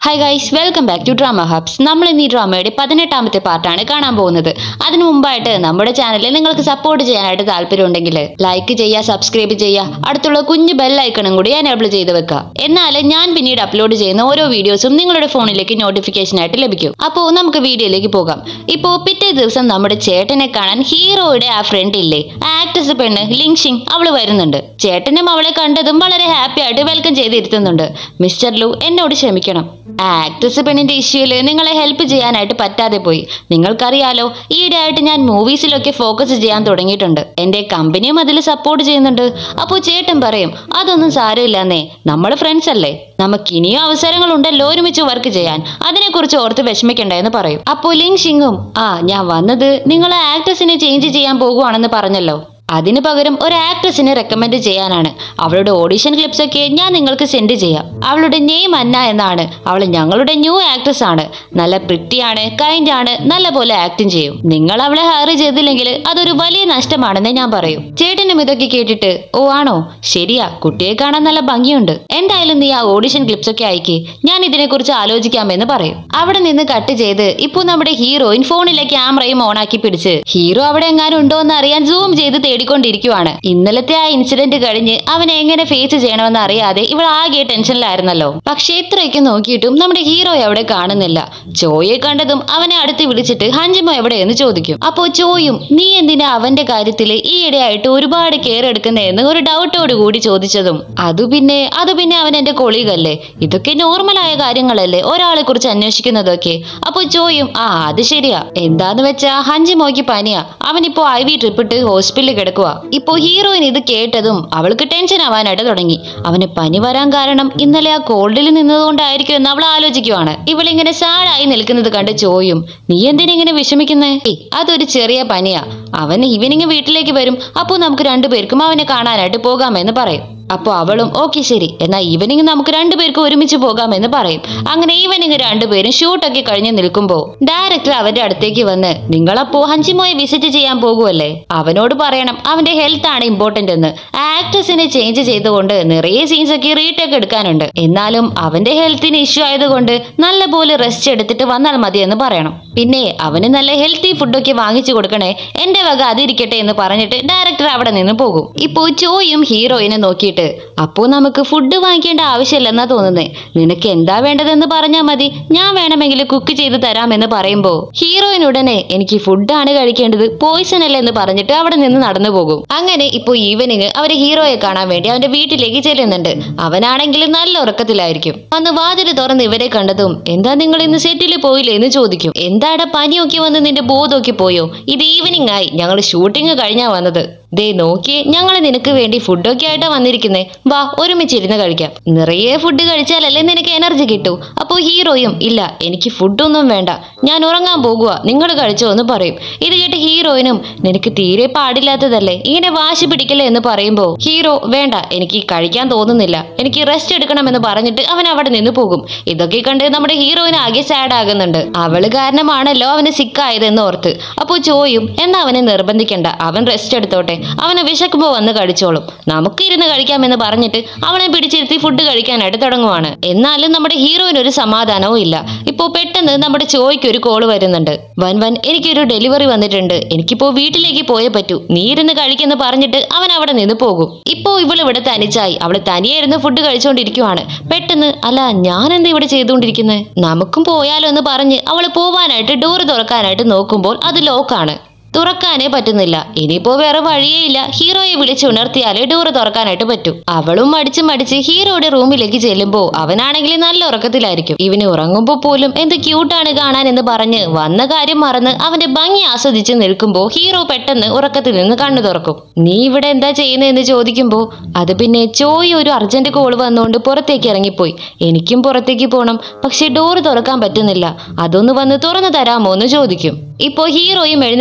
hi guys welcome back to Drama Hubs നമ്മൾ ഇന്ന് ഈ ഡ്രാമയുടെ പതിനെട്ടാമത്തെ പാർട്ടാണ് കാണാൻ പോകുന്നത് അതിനു മുമ്പായിട്ട് നമ്മുടെ ചാനലിൽ നിങ്ങൾക്ക് സപ്പോർട്ട് ചെയ്യാനായിട്ട് താല്പര്യമുണ്ടെങ്കിൽ ലൈക്ക് ചെയ്യുക സബ്സ്ക്രൈബ് ചെയ്യുക അടുത്തുള്ള കുഞ്ഞു ബെൽ ഐക്കണും കൂടി എനേബിൾ ചെയ്ത് വെക്കുക എന്നാൽ ഞാൻ പിന്നീട് അപ്ലോഡ് ചെയ്യുന്ന ഓരോ വീഡിയോസും നിങ്ങളുടെ ഫോണിലേക്ക് നോട്ടിഫിക്കേഷൻ ആയിട്ട് ലഭിക്കും അപ്പോൾ നമുക്ക് വീഡിയോയിലേക്ക് പോകാം ഇപ്പോൾ പിറ്റേ ദിവസം നമ്മുടെ ചേട്ടനെ കാണാൻ ഹീറോയുടെ ആ ഫ്രണ്ട് ഇല്ലേ ആ ആക്ട്രസ് പെണ്ണ് ലിങ്ഷിങ് അവള് വരുന്നുണ്ട് ചേട്ടനും അവളെ കണ്ടതും വളരെ ഹാപ്പി ആയിട്ട് വെൽക്കം ചെയ്തിരുത്തുന്നുണ്ട് മിസ്റ്റർ ലു എന്നോട് ക്ഷമിക്കണം ആ ആക്ട്രസ് പെണ്ണിന്റെ ഇഷ്യൂവിൽ നിങ്ങളെ ഹെൽപ്പ് ചെയ്യാനായിട്ട് പറ്റാതെ പോയി നിങ്ങൾക്കറിയാലോ ഈയിടെയായിട്ട് ഞാൻ മൂവീസിലൊക്കെ ഫോക്കസ് ചെയ്യാൻ തുടങ്ങിയിട്ടുണ്ട് എന്റെ കമ്പനിയും അതിൽ സപ്പോർട്ട് ചെയ്യുന്നുണ്ട് അപ്പോൾ ചേട്ടൻ പറയും അതൊന്നും സാരമില്ലെന്നേ നമ്മൾ ഫ്രണ്ട്സ് അല്ലേ നമുക്ക് ഇനിയും അവസരങ്ങളുണ്ടല്ലോ ഒരുമിച്ച് വർക്ക് ചെയ്യാൻ അതിനെക്കുറിച്ച് ഓർത്ത് വിഷമിക്കണ്ട എന്ന് പറയും അപ്പോൾ ലിങ് ഷിങ്ങും ആ ഞാൻ വന്നത് നിങ്ങൾ ആക്ട്രസിനെ ചേഞ്ച് ചെയ്യാൻ പോകുവാണെന്ന് പറഞ്ഞല്ലോ അതിനു പകരം ഒരു ആക്ട്രസിനെ റെക്കമെൻഡ് ചെയ്യാനാണ് അവളുടെ ഓഡിഷൻ ക്ലിപ്സ് ഒക്കെ ഞാൻ നിങ്ങൾക്ക് സെൻഡ് ചെയ്യാം അവളുടെ നെയിം അന്ന എന്നാണ് അവൾ ഞങ്ങളുടെ ന്യൂ ആക്ട്രസ് ആണ് നല്ല പ്രിറ്റിയാണ് കൈൻഡ് ആണ് നല്ല പോലെ ആക്ടിങ് ചെയ്യും നിങ്ങൾ അവളെ ഹയർ ചെയ്തില്ലെങ്കിൽ അതൊരു വലിയ നഷ്ടമാണെന്ന് ഞാൻ പറയും ചേട്ടനും ഇതൊക്കെ കേട്ടിട്ട് ഓ ആണോ ശരിയാ കുട്ടിയെ കാണാൻ നല്ല ഭംഗിയുണ്ട് എന്തായാലും നീ ആ ഓഡിഷൻ ക്ലിപ്സ് ഒക്കെ അയക്കി ഞാൻ ഇതിനെക്കുറിച്ച് ആലോചിക്കാമെന്ന് പറയും അവിടെ നിന്ന് കട്ട് ചെയ്ത് ഇപ്പൊ നമ്മുടെ ഹീറോയിൻ ഫോണിലെ ക്യാമറയും ഓണാക്കി പിടിച്ച് ഹീറോ അവിടെ എങ്ങാനും ഉണ്ടോ എന്ന് അറിയാൻ സൂം ചെയ്ത് തേടിക്കൊണ്ടിരിക്കുവാണ് ഇന്നലത്തെ ആ ഇൻസിഡന്റ് കഴിഞ്ഞ് അവനെ എങ്ങനെ ഫേസ് ചെയ്യണമെന്ന് അറിയാതെ ഇവൾ ആകെ ടെൻഷനിലായിരുന്നല്ലോ പക്ഷേ ഇത്രയൊക്കെ നോക്കിയിട്ടും നമ്മുടെ ഹീറോ അവിടെ കാണുന്നില്ല ചോയെ കണ്ടതും അവനെ അടുത്ത് വിളിച്ചിട്ട് ഹഞ്ചിമോ എവിടെയെന്ന് ചോദിക്കും അപ്പോ ചോയും നീ എന്തിനാ അവന്റെ കാര്യത്തിൽ ഈയിടെയായിട്ട് ഒരുപാട് കെയർ എടുക്കുന്നതെന്ന് ഒരു ഡൗട്ടോട് കൂടി ചോദിച്ചതും അതു പിന്നെ അത് പിന്നെ അവൻ എന്റെ കൊളീഗല്ലേ ഇതൊക്കെ നോർമലായ കാര്യങ്ങളല്ലേ ഒരാളെ കുറിച്ച് അന്വേഷിക്കുന്നതൊക്കെ അപ്പൊ ചോയും ആ അത് ശരിയാ എന്താന്ന് വെച്ചാ ഹഞ്ചിമോയ്ക്ക് പനിയാ അവനിപ്പോ ഐ വി ട്രിപ്പ് ഇട്ട് ഹോസ്പിറ്റലിൽ കിടക്കുക ഇപ്പോ ഹീറോയിൻ ഇത് കേട്ടതും അവൾക്ക് ടെൻഷൻ ആവാനായിട്ട് തുടങ്ങി അവന് പനി വരാൻ കാരണം ഇന്നലെ ആ കോൾഡിൽ നിന്നതുകൊണ്ടായിരിക്കും എന്ന് അവൾ ആലോചിക്കുവാണ് ഇവളിങ്ങനെ സാഡായി നിൽക്കുന്നത് കണ്ട് ചോയും നീ എന്തിനിങ്ങനെ വിഷമിക്കുന്നേ ഏയ് അതൊരു ചെറിയ പനിയാ അവൻ ഈവനിങ് വീട്ടിലേക്ക് വരും അപ്പോൾ നമുക്ക് രണ്ടുപേർക്കും അവനെ കാണാനായിട്ട് പോകാമെന്ന് പറയും അപ്പോൾ അവളും ഓക്കെ ശരി എന്നാൽ ഈവനിങ് നമുക്ക് രണ്ടുപേർക്കും ഒരുമിച്ച് പോകാമെന്ന് പറയും അങ്ങനെ ഈവനിങ് രണ്ടുപേരും ഷൂട്ടൊക്കെ കഴിഞ്ഞ് നിൽക്കുമ്പോൾ ഡയറക്ടർ അവന്റെ അടുത്തേക്ക് വന്ന് നിങ്ങളപ്പോ ഹഞ്ചിമോയെ വിസിറ്റ് ചെയ്യാൻ പോകുമല്ലേ അവനോട് പറയണം അവന്റെ ഹെൽത്ത് ആണ് ഇമ്പോർട്ടന്റ് എന്ന് ആക്ട്രസിനെ ചേഞ്ച് ചെയ്തുകൊണ്ട് നിറയെ സീൻസ് ഒക്കെ റീടേക്ക് എടുക്കാനുണ്ട് എന്നാലും അവന്റെ ഹെൽത്തിന് ഇഷ്യൂ ആയതുകൊണ്ട് നല്ലപോലെ റെസ്റ്റ് എടുത്തിട്ട് വന്നാൽ മതി എന്ന് പറയണം പിന്നെ അവന് നല്ല ഹെൽത്തി ഫുഡൊക്കെ വാങ്ങിച്ചു കൊടുക്കണേ എന്റെ വക അതിരിക്കട്ടെ എന്ന് പറഞ്ഞിട്ട് ഡയറക്ടർ അവിടെ നിന്ന് പോകും ഇപ്പോ ചോയും ഹീറോയിനെ നോക്കിയിട്ട് അപ്പോ നമുക്ക് ഫുഡ് വാങ്ങിക്കേണ്ട ആവശ്യമില്ലെന്നാ തോന്നുന്നേ നിനക്ക് എന്താ വേണ്ടതെന്ന് പറഞ്ഞാൽ മതി ഞാൻ വേണമെങ്കിൽ കുക്ക് ചെയ്ത് തരാമെന്ന് പറയുമ്പോ ഹീറോയിൻ ഉടനെ എനിക്ക് ഫുഡാണ് കഴിക്കേണ്ടത് പോയിസൺ അല്ലേ എന്ന് പറഞ്ഞിട്ട് അവിടെ നിന്ന് നടന്നു പോകും അങ്ങനെ ഇപ്പോ ഈവനിങ് അവര് ഹീറോയെ കാണാൻ വേണ്ടി അവന്റെ വീട്ടിലേക്ക് ചെല്ലുന്നുണ്ട് അവനാണെങ്കിൽ നല്ല ഉറക്കത്തിലായിരിക്കും അന്ന് വാതിൽ തുറന്ന് ഇവരെ കണ്ടതും എന്താ നിങ്ങൾ ഇന്ന് സെറ്റിൽ പോയില്ലേ എന്ന് ചോദിക്കും എന്താടാ പനിയൊക്കെ വന്ന് നിന്റെ ബോധമൊക്കെ പോയോ ഇത് ഈവനിങ് ആയി ഞങ്ങൾ ഷൂട്ടിംഗ് കഴിഞ്ഞാ വന്നത് ദേ നോക്കിയേ ഞങ്ങൾ നിനക്ക് വേണ്ടി ഫുഡൊക്കെ ആയിട്ടാ വന്നിരിക്കുന്നേ വാ ഒരുമിച്ചിരുന്ന് കഴിക്കാം നിറയെ ഫുഡ് കഴിച്ചാലല്ലേ നിനക്ക് എനർജി കിട്ടൂ അപ്പോൾ ഹീറോയും ഇല്ല എനിക്ക് ഫുഡൊന്നും വേണ്ട ഞാൻ ഉറങ്ങാൻ പോകുക നിങ്ങൾ കഴിച്ചോ എന്ന് പറയും ഇത് കേട്ട് ഹീറോയിനും നിനക്ക് തീരെ പാടില്ലാത്തതല്ലേ ഇങ്ങനെ വാശി പിടിക്കല്ലേ എന്ന് പറയുമ്പോൾ ഹീറോ വേണ്ട എനിക്ക് കഴിക്കാൻ തോന്നുന്നില്ല എനിക്ക് റെസ്റ്റ് എടുക്കണമെന്ന് പറഞ്ഞിട്ട് അവൻ അവിടെ നിന്ന് പോകും ഇതൊക്കെ കണ്ട് നമ്മുടെ ഹീറോയിന് ആകെ സാഡ് ആകുന്നുണ്ട് അവള് കാരണമാണല്ലോ അവന് സിക്കായതെന്ന് ഓർത്ത് അപ്പോൾ ചോയും എന്നാ അവനെ നിർബന്ധിക്കണ്ട അവൻ റെസ്റ്റ് എടുത്തോട്ടെ അവനെ വിശക്കുമ്പോൾ വന്ന് കഴിച്ചോളും നമുക്ക് ഇരുന്ന് കഴിക്കാമെന്ന് പറഞ്ഞിട്ട് അവനെ പിടിച്ചിരുത്തി ഫുഡ് കഴിക്കാനായിട്ട് തുടങ്ങുവാണ് എന്നാലും നമ്മുടെ ഹീറോയിന് ഒരു സമാധാനവും ഇല്ല ഇപ്പോൾ പെട്ടെന്ന് നമ്മുടെ ചോയ്ക്ക് ഒരു കോള് വരുന്നുണ്ട് വൻ വൻ എനിക്കൊരു ഡെലിവറി വന്നിട്ടുണ്ട് എനിക്കിപ്പോ വീട്ടിലേക്ക് പോയേ പറ്റൂ നീ ഇരുന്ന് കഴിക്കെന്ന് പറഞ്ഞിട്ട് അവൻ അവിടെ നിന്ന് പോകും ഇപ്പോ ഇവൾ ഇവിടെ തനിച്ചായി അവള് തനിയെ ഇരുന്ന് ഫുഡ് കഴിച്ചുകൊണ്ടിരിക്കുവാണ് പെട്ടെന്ന് അല്ല ഞാൻ എന്താ ഇവിടെ ചെയ്തുകൊണ്ടിരിക്കുന്നത് നമുക്കും പോയാലോ എന്ന് പറഞ്ഞ് അവൾ പോവാനായിട്ട് ഡോറ് തുറക്കാനായിട്ട് നോക്കുമ്പോൾ അത് ലോക്കാണ് തുറക്കാനേ പറ്റുന്നില്ല ഇനിയിപ്പോ വേറെ വഴിയേ ഇല്ല ഹീറോയെ വിളിച്ച് ഉണർത്തിയാലേ ഡോറ് തുറക്കാനായിട്ട് പറ്റൂ അവളും മടിച്ച് മടിച്ച് ഹീറോയുടെ റൂമിലേക്ക് ചെല്ലുമ്പോ അവനാണെങ്കിൽ നല്ല ഉറക്കത്തിലായിരിക്കും ഇവന് ഉറങ്ങുമ്പോ പോലും എന്ത് ക്യൂട്ടാണ് കാണാൻ എന്ന് പറഞ്ഞ് വന്ന കാര്യം മറന്ന് അവന്റെ ഭംഗി ആസ്വദിച്ച് നിൽക്കുമ്പോ ഹീറോ പെട്ടെന്ന് ഉറക്കത്തിൽ നിന്ന് കണ്ണു തുറക്കും നീ ഇവിടെ എന്താ ചെയ്യുന്നതെന്ന് ചോദിക്കുമ്പോ അത് പിന്നെ ചോയ് ഒരു അർജന്റ് കോൾ വന്നുകൊണ്ട് പുറത്തേക്ക് ഇറങ്ങിപ്പോയി എനിക്കും പുറത്തേക്ക് പോകണം പക്ഷെ ഡോറ് തുറക്കാൻ പറ്റുന്നില്ല അതൊന്ന് വന്ന് തുറന്നു തരാമോ എന്ന് ചോദിക്കും ഇപ്പോ ഹീറോയും എഴുന്നേറ്റ് വന്ന്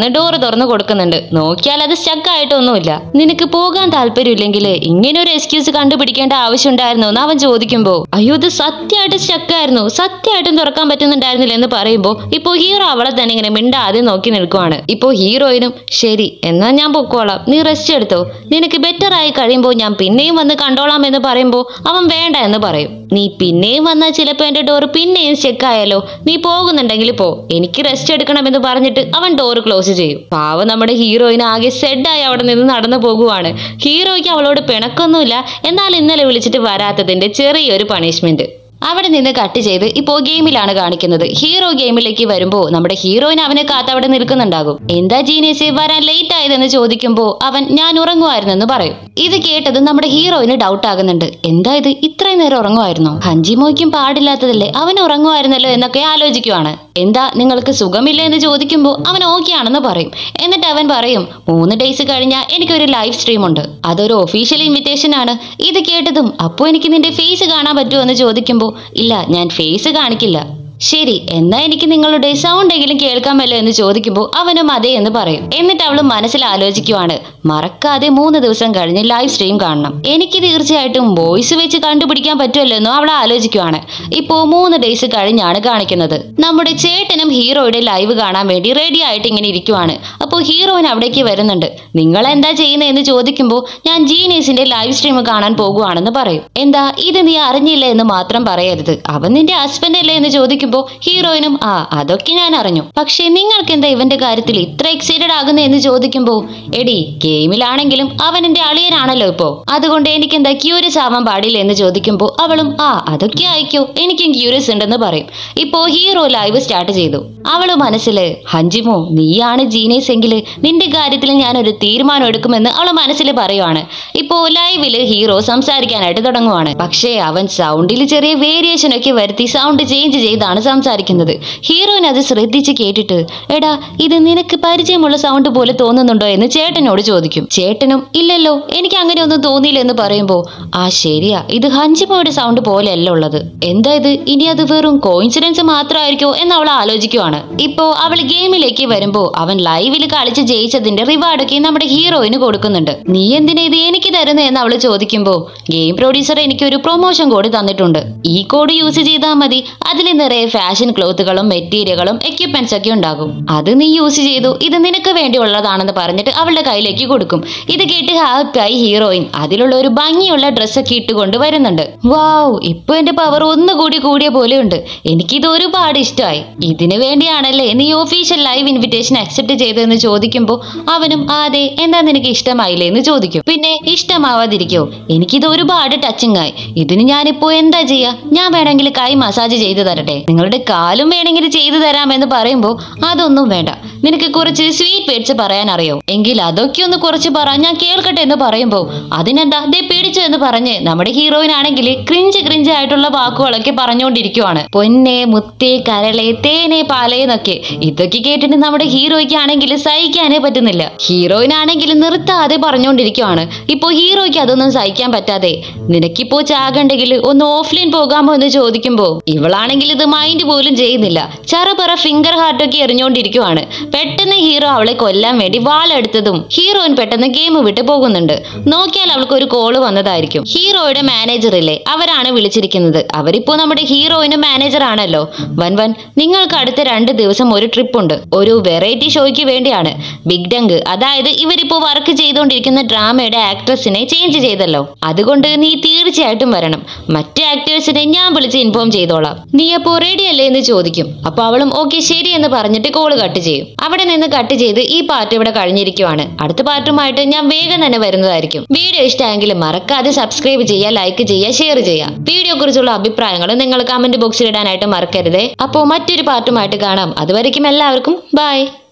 വന്ന് ഡോറ് തുറന്ന് കൊടുക്കുന്നുണ്ട് നോക്കിയാൽ അത് സ്റ്റക്ക് ആയിട്ടൊന്നുമില്ല നിനക്ക് പോകാൻ താല്പര്യമില്ലെങ്കിൽ ഇങ്ങനെ ഒരു എക്സ്ക്യൂസ് കണ്ടുപിടിക്കേണ്ട ആവശ്യം ഉണ്ടായിരുന്നോ എന്ന് അവൻ ചോദിക്കുമ്പോ അയ്യോ ഇത് സത്യമായിട്ട് സ്റ്റക്ക് ആയിരുന്നു സത്യമായിട്ടും തുറക്കാൻ പറ്റുന്നുണ്ടായിരുന്നില്ല എന്ന് പറയുമ്പോ ഇപ്പോ ഹീറോ അവളെ തന്നെ ഇങ്ങനെ മിണ്ടാതെ നോക്കി നിൽക്കുവാണ് ഇപ്പോ ഹീറോയിനും ശരി എന്നാ ഞാൻ പൊക്കോളാം നീ റെസ്റ്റ് എടുത്തോ നിനക്ക് ബെറ്റർ ആയി കഴിയുമ്പോൾ ഞാൻ പിന്നെയും വന്ന് കണ്ടോളാം എന്ന് പറയുമ്പോൾ അവൻ വേണ്ട എന്ന് പറയും നീ പിന്നെയും വന്നാൽ ചിലപ്പോൾ എൻ്റെ ഡോർ പിന്നെയും ചെക്ക് ആയാലോ നീ പോകുന്നുണ്ടെങ്കിൽ പോ എനിക്ക് റെസ്റ്റ് എടുക്കണമെന്ന് പറഞ്ഞിട്ട് അവൻ ഡോർ ക്ലോസ് ചെയ്യും പാവം നമ്മുടെ ഹീറോയിന് ആകെ സെഡായി അവിടെ നിന്ന് നടന്നു പോകുവാണ് ഹീറോയ്ക്ക് അവളോട് പിണക്കൊന്നുമില്ല എന്നാൽ ഇന്നലെ വിളിച്ചിട്ട് വരാത്തതിന്റെ ചെറിയൊരു പണിഷ്മെന്റ് അവിടെ നിന്ന് കട്ട് ചെയ്ത് ഇപ്പോ ഗെയിമിലാണ് കാണിക്കുന്നത് ഹീറോ ഗെയിമിലേക്ക് വരുമ്പോ നമ്മുടെ ഹീറോയിൻ അവനെ കാത്ത് അവിടെ നിൽക്കുന്നുണ്ടാകും എന്താ ജീനിയസ് വരാൻ ലേറ്റ് ആയതെന്ന് ചോദിക്കുമ്പോ അവൻ ഞാൻ ഉറങ്ങുമായിരുന്നെന്ന് പറയും ഇത് കേട്ടത് നമ്മുടെ ഹീറോയിന് ഡൗട്ട് ആകുന്നുണ്ട് എന്താ ഇത് ഇത്രയും നേരം ഉറങ്ങുമായിരുന്നോ ഹഞ്ചിമോയ്ക്കും പാടില്ലാത്തതല്ലേ അവൻ ഉറങ്ങുമായിരുന്നല്ലോ എന്നൊക്കെ ആലോചിക്കുവാണ് എന്താ നിങ്ങൾക്ക് സുഖമില്ല എന്ന് ചോദിക്കുമ്പോൾ അവൻ ഓക്കെ ആണെന്ന് പറയും എന്നിട്ട് അവൻ പറയും മൂന്ന് ഡേയ്സ് കഴിഞ്ഞാൽ എനിക്കൊരു ലൈവ് സ്ട്രീം ഉണ്ട് അതൊരു ഒഫീഷ്യൽ ഇൻവിറ്റേഷൻ ആണ് ഇത് കേട്ടതും അപ്പോൾ എനിക്ക് നിന്റെ ഫേസ് കാണാൻ പറ്റുമോ എന്ന് ചോദിക്കുമ്പോൾ ഇല്ല ഞാൻ ഫേസ് കാണിക്കില്ല ശരി എന്നാ എനിക്ക് നിങ്ങളുടെ സൗണ്ട് എങ്കിലും കേൾക്കാമല്ലോ എന്ന് ചോദിക്കുമ്പോൾ അവനും അതെ എന്ന് പറയും എന്നിട്ട് അവൾ മനസ്സിൽ ആലോചിക്കുവാണ് മറക്കാതെ മൂന്ന് ദിവസം കഴിഞ്ഞ് ലൈവ് സ്ട്രീം കാണണം എനിക്ക് തീർച്ചയായിട്ടും വോയിസ് വെച്ച് കണ്ടുപിടിക്കാൻ പറ്റുമല്ലോ എന്നും അവൾ ആലോചിക്കുവാണ് ഇപ്പോ മൂന്ന് ഡേയ്സ് കഴിഞ്ഞാണ് കാണിക്കുന്നത് നമ്മുടെ ചേട്ടനും ഹീറോയുടെ ലൈവ് കാണാൻ വേണ്ടി റെഡി ആയിട്ട് ഇങ്ങനെ ഇരിക്കുവാണ് അപ്പോൾ ഹീറോയിൻ അവിടേക്ക് വരുന്നുണ്ട് നിങ്ങൾ എന്താ ചെയ്യുന്നതെന്ന് ചോദിക്കുമ്പോൾ ഞാൻ ജീനിയസിന്റെ ലൈവ് സ്ട്രീം കാണാൻ പോകുവാണെന്ന് പറയും എന്താ ഇത് നീ അറിഞ്ഞില്ല എന്ന് മാത്രം പറയരുത് അവൻ നിന്റെ ഹസ്ബൻഡ് അല്ലേ എന്ന് ചോദിക്കുമ്പോൾ ഹീറോയിനും ആ അതൊക്കെ ഞാൻ അറിഞ്ഞു പക്ഷേ നിങ്ങൾക്ക് എന്താ ഇവന്റെ കാര്യത്തിൽ ഇത്ര എക്സൈറ്റഡ് ആകുന്നത് എന്ന് ചോദിക്കുമ്പോൾ എടി ഗെയിമിലാണെങ്കിലും അവൻ എന്റെ അളിയനാണല്ലോ ഇപ്പോ അതുകൊണ്ട് എനിക്ക് എന്താ ക്യൂരിയസ് ആവാൻ പാടില്ല എന്ന് ചോദിക്കുമ്പോൾ അവളും ആ അതൊക്കെ അയക്കോ എനിക്കും ക്യൂരിയസ് ഉണ്ടെന്ന് പറയും ഇപ്പോ ഹീറോ ലൈവ് സ്റ്റാർട്ട് ചെയ്തു അവള് മനസ്സില് ഹഞ്ചിമോ നീയാണ് ജീനിയസ് എങ്കിൽ നിന്റെ കാര്യത്തിൽ ഞാനൊരു തീരുമാനം എടുക്കുമെന്ന് അവള് മനസ്സിൽ പറയുവാണ് ഇപ്പോ ലൈവില് ഹീറോ സംസാരിക്കാനായിട്ട് തുടങ്ങുവാണ് പക്ഷേ അവൻ സൗണ്ടിൽ ചെറിയ വേരിയേഷൻ ഒക്കെ വരുത്തി സൗണ്ട് ചേഞ്ച് ചെയ്താണ് സംസാരിക്കുന്നത് ഹീറോയിൻ അത് ശ്രദ്ധിച്ച് കേട്ടിട്ട് എടാ ഇത് നിനക്ക് പരിചയമുള്ള സൗണ്ട് പോലെ തോന്നുന്നുണ്ടോ എന്ന് ചേട്ടനോട് ചോദിക്കും ചേട്ടനും ഇല്ലല്ലോ എനിക്ക് അങ്ങനെ ഒന്നും തോന്നിയില്ല എന്ന് പറയുമ്പോൾ ആ ശരിയാ ഇത് ഹഞ്ചിമോയുടെ സൗണ്ട് പോലെയല്ല ഉള്ളത് എന്താ ഇത് ഇനി അത് വെറും കോയിൻസിഡൻസ് മാത്രമായിരിക്കോ എന്ന് അവൾ ആലോചിക്കുവാണ് ഇപ്പോ അവൾ ഗെയിമിലേക്ക് വരുമ്പോ അവൻ ലൈവിൽ കളിച്ച് ജയിച്ചതിന്റെ റിവാർഡൊക്കെ നമ്മുടെ ഹീറോയിന് കൊടുക്കുന്നുണ്ട് നീ എന്തിനാ ഇത് എനിക്ക് തരുന്നത് എന്ന് അവൾ ചോദിക്കുമ്പോ ഗെയിം പ്രൊഡ്യൂസർ എനിക്ക് ഒരു പ്രൊമോഷൻ കോഡ് തന്നിട്ടുണ്ട് ഈ കോഡ് യൂസ് ചെയ്താൽ മതി അതിൽ നിറയെ ഫാഷൻ ക്ലോത്തുകളും മെറ്റീരിയലുകളും എക്യുപ്മെന്റ്സ് ഒക്കെ ഉണ്ടാകും അത് നീ യൂസ് ചെയ്തു ഇത് നിനക്ക് വേണ്ടിയുള്ളതാണെന്ന് പറഞ്ഞിട്ട് അവളുടെ കയ്യിലേക്ക് കൊടുക്കും ഇത് കേട്ട് ഹാപ്പിയായി ഹീറോയിൻ അതിലുള്ള ഒരു ഭംഗിയുള്ള ഡ്രസ്സൊക്കെ ഇട്ടുകൊണ്ട് വരുന്നുണ്ട് വാവ് ഇപ്പൊ എന്റെ പവർ ഒന്നുകൂടി കൂടിയ പോലെയുണ്ട് എനിക്കിത് ഒരുപാട് ഇഷ്ടമായി ഇതിനു വേണ്ടിയാണല്ലേ നീ ഒഫീഷ്യൽ ലൈവ് ഇൻവിറ്റേഷൻ അക്സെപ്റ്റ് ചെയ്തതെന്ന് ചോദിക്കുമ്പോൾ അവനും "ആ, അതെ എന്താ നിനക്ക് ഇഷ്ടമായില്ലേ എന്ന് ചോദിക്കും പിന്നെ ഇഷ്ടമാവാതിരിക്കോ എനിക്കിത് ഒരുപാട് ടച്ചിങ് ആയി ഇതിന് ഞാനിപ്പോ എന്താ ചെയ്യാ ഞാൻ വേണമെങ്കിൽ കൈ മസാജ് ചെയ്തു തരട്ടെ നിങ്ങളുടെ കാലും വേണമെങ്കിൽ ചെയ്തു തരാമെന്ന് പറയുമ്പോൾ അതൊന്നും വേണ്ട നിനക്ക് കുറച്ച് സ്വീറ്റ് വേർഡ്സ് പറയാൻ അറിയോ എങ്കിൽ അതൊക്കെ ഒന്ന് കുറച്ച് പറ ഞാൻ കേൾക്കട്ടെ എന്ന് പറയുമ്പോൾ അതിനെന്താ ദേ പിടിച്ചു എന്ന് പറഞ്ഞ് നമ്മുടെ ഹീറോയിൻ ആണെങ്കിൽ ക്രിഞ്ച് ക്രിഞ്ച് ആയിട്ടുള്ള വാക്കുകളൊക്കെ പറഞ്ഞുകൊണ്ടിരിക്കുവാണ് പൊന്നെ മുത്തേ കരളെ തേനെ പാലേ എന്നൊക്കെ ഇതൊക്കെ കേട്ടിട്ട് നമ്മുടെ ഹീറോയ്ക്ക് ആണെങ്കിൽ സഹിക്കാനേ പറ്റുന്നില്ല ഹീറോയിൻ ആണെങ്കിൽ നിർത്താതെ പറഞ്ഞുകൊണ്ടിരിക്കുവാണ് ഇപ്പോ ഹീറോയ്ക്ക് അതൊന്നും സഹിക്കാൻ പറ്റാതെ നിനക്കിപ്പോ ചാകണ്ടെങ്കിൽ ഒന്ന് ഓഫ്ലൈൻ പോകാമോ എന്ന് ചോദിക്കുമ്പോ ഇവളാണെങ്കിൽ ഇത് മൈൻഡ് പോലും ചെയ്യുന്നില്ല ചറപറ ഫിംഗർ ഹാർട്ടൊക്കെ എറിഞ്ഞുകൊണ്ടിരിക്കുവാണ് പെട്ടെന്ന് ഹീറോ അവളെ കൊല്ലാൻ വേണ്ടി വാളെടുത്തതും ഹീറോയിൻ പെട്ടെന്ന് ഗെയിം വിട്ട് പോകുന്നുണ്ട് നോക്കിയാൽ അവൾക്ക് ഒരു കോള് വന്നതായിരിക്കും ഹീറോയുടെ മാനേജർ ഇല്ലേ അവരാണ് വിളിച്ചിരിക്കുന്നത് അവരിപ്പോ നമ്മുടെ ഹീറോയിനും മാനേജർ ആണല്ലോ വൻ വൻ നിങ്ങൾക്ക് അടുത്ത രണ്ട് ദിവസം ഒരു ട്രിപ്പ് ഉണ്ട് ഒരു വെറൈറ്റി ഷോയ്ക്ക് വേണ്ടിയാണ് ബിഗ് ഡങ്ക് അതായത് ഇവരിപ്പോ വർക്ക് ചെയ്തുകൊണ്ടിരിക്കുന്ന ഡ്രാമയുടെ ആക്ട്രസിനെ ചേഞ്ച് ചെയ്തല്ലോ അതുകൊണ്ട് നീ തീർച്ചയായിട്ടും വരണം മറ്റു ആക്ടേഴ്സിനെ ഞാൻ വിളിച്ച് ഇൻഫോം ചെയ്തോളാം നീ അപ്പോ റെഡി അല്ലേ എന്ന് ചോദിക്കും അപ്പൊ അവളും ഓക്കെ ശരി എന്ന് പറഞ്ഞിട്ട് കോള് കട്ട് ചെയ്യും അവിടെ നിന്ന് കട്ട് ചെയ്ത് ഈ പാർട്ട് ഇവിടെ കഴിഞ്ഞിരിക്കുവാണ് അടുത്ത പാർട്ടുമായിട്ട് ഞാൻ വേഗം തന്നെ വരുന്നതായിരിക്കും വീഡിയോ ഇഷ്ടമായെങ്കിൽ മറക്കാതെ സബ്സ്ക്രൈബ് ചെയ്യുക ലൈക്ക് ചെയ്യുക ഷെയർ ചെയ്യുക വീഡിയോ കുറിച്ചുള്ള അഭിപ്രായങ്ങൾ നിങ്ങൾ കമന്റ് ബോക്സിൽ ഇടാനായിട്ട് മറക്കരുതേ അപ്പോൾ മറ്റൊരു പാർട്ടുമായിട്ട് കാണാം അതുവരയ്ക്കും എല്ലാവർക്കും ബൈ